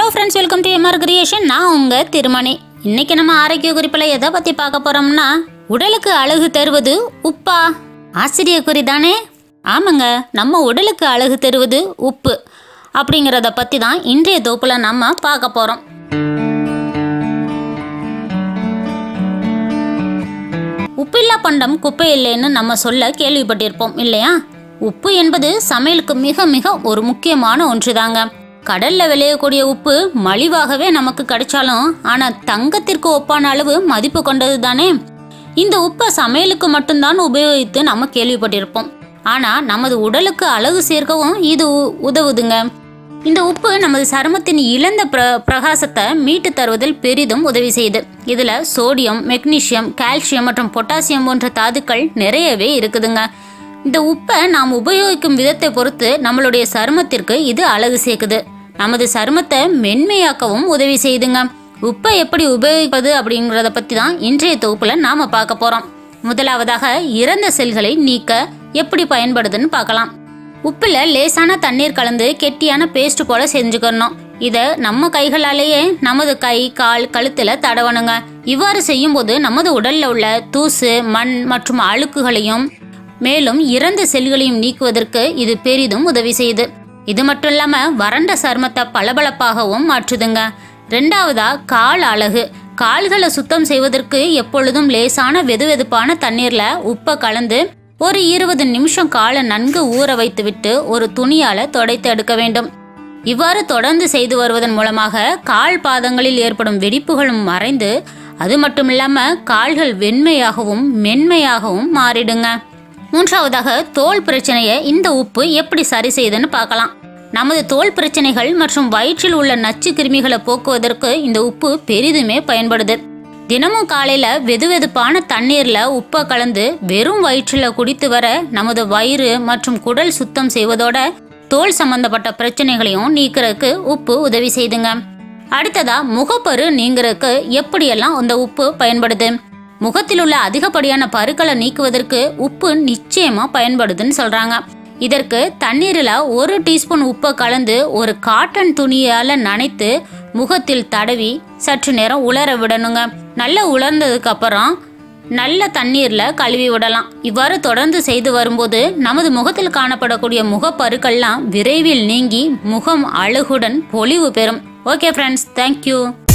friends welcome to MR creation நான் உங்க திருமணி இன்னைக்கு நம்ம ஆரோக்கிய குறிப்பில் எதை பத்தி பார்க்க போறோம்னா உடலுக்கு அழகு தருவது உப்பா ஆசிரிய குறி தானே ஆமாங்க நம்ம உடலுக்கு அழகு தருவது உப்பு அப்படிங்கிறத பத்தி தான் இன்றைய தொகுப்புல நம்ம பார்க்க போறோம் உப்பில்லா பண்டம் குப்பை இல்லைன்னு நம்ம சொல்ல கேள்விப்பட்டிருப்போம் இல்லையா உப்பு என்பது சமையலுக்கு மிக மிக ஒரு முக்கியமான ஒன்றுதாங்க கடல்ல விளையக்கூடிய உப்பு மலிவாகவே நமக்கு கிடைச்சாலும் ஆனா தங்கத்திற்கு ஒப்பான அளவு மதிப்பு கொண்டது தானே இந்த உப்பை சமையலுக்கு மட்டும்தான் உபயோகித்து நம்ம கேள்விப்பட்டிருப்போம் ஆனா நமது உடலுக்கு அழகு சேர்க்கவும் இது உ- உதவுதுங்க இந்த உப்பு நமது சருமத்தின் இழந்த பிர பிரகாசத்தை மீட்டு தருவதில் பெரிதும் உதவி செய்யுது இதுல சோடியம் மெக்னீசியம் கால்சியம் மற்றும் பொட்டாசியம் போன்ற தாதுக்கள் நிறையவே இருக்குதுங்க இந்த உப்பை நாம் உபயோகிக்கும் விதத்தை பொறுத்து நம்மளுடைய சருமத்திற்கு இது அழகு சேர்க்குது நமது சருமத்தை மென்மையாக்கவும் உதவி செய்யுதுங்க உப்பை எப்படி உபயோகிப்பது அப்படிங்கிறத பத்தி தான் இன்றைய தொகுப்புல நாம பார்க்க போறோம் முதலாவதாக இறந்த செல்களை நீக்க எப்படி பயன்படுதுன்னு பார்க்கலாம் உப்புல லேசான தண்ணீர் கலந்து கெட்டியான பேஸ்ட் போல செஞ்சுக்கணும் இத நம்ம கைகளாலேயே நமது கை கால் கழுத்துல தடவணுங்க இவ்வாறு செய்யும்போது நமது உடல்ல உள்ள தூசு மண் மற்றும் அழுக்குகளையும் மேலும் இறந்த செல்களையும் நீக்குவதற்கு இது பெரிதும் உதவி செய்யுது இது மட்டும் இல்லாம வறண்ட சருமத்தை பளபளப்பாகவும் மாற்றுதுங்க ரெண்டாவதா கால் அழகு கால்களை சுத்தம் செய்வதற்கு எப்பொழுதும் லேசான வெதுவெதுப்பான தண்ணீர்ல உப்பை கலந்து ஒரு இருபது நிமிஷம் காலை நன்கு ஊற வைத்துவிட்டு ஒரு துணியால துடைத்து எடுக்க வேண்டும் இவ்வாறு தொடர்ந்து செய்து வருவதன் மூலமாக கால் பாதங்களில் ஏற்படும் வெடிப்புகளும் மறைந்து அது மட்டும் இல்லாம கால்கள் வெண்மையாகவும் மென்மையாகவும் மாறிடுங்க மூன்றாவதாக தோல் பிரச்சனையை இந்த உப்பு எப்படி சரி செய்யுதுன்னு பார்க்கலாம் நமது தோல் பிரச்சனைகள் மற்றும் வயிற்றில் உள்ள நச்சு கிருமிகளை போக்குவதற்கு இந்த உப்பு பெரிதுமே பயன்படுது தினமும் காலையில வெதுவெதுப்பான தண்ணீர்ல உப்பை கலந்து வெறும் வயிற்றுல குடித்து வர நமது வயிறு மற்றும் குடல் சுத்தம் செய்வதோட தோல் சம்பந்தப்பட்ட பிரச்சனைகளையும் நீக்கிறதுக்கு உப்பு உதவி செய்துங்க அடுத்ததா முகப்பரு நீங்கிறதுக்கு எப்படியெல்லாம் இந்த உப்பு பயன்படுது முகத்தில் உள்ள அதிகப்படியான பருக்களை நீக்குவதற்கு உப்பு நிச்சயமா பயன்படுதுன்னு சொல்றாங்க இதற்கு தண்ணீரில் ஒரு டீஸ்பூன் உப்பை கலந்து ஒரு காட்டன் துணியால நனைத்து முகத்தில் தடவி சற்று நேரம் உலர விடணுங்க நல்லா உலர்ந்ததுக்கு அப்புறம் நல்ல தண்ணீர்ல கழுவி விடலாம் இவ்வாறு தொடர்ந்து செய்து வரும்போது நமது முகத்தில் காணப்படக்கூடிய முகப்பருக்கள்லாம் விரைவில் நீங்கி முகம் அழகுடன் பொலிவு பெறும் ஓகே ஃப்ரெண்ட்ஸ் தேங்க்யூ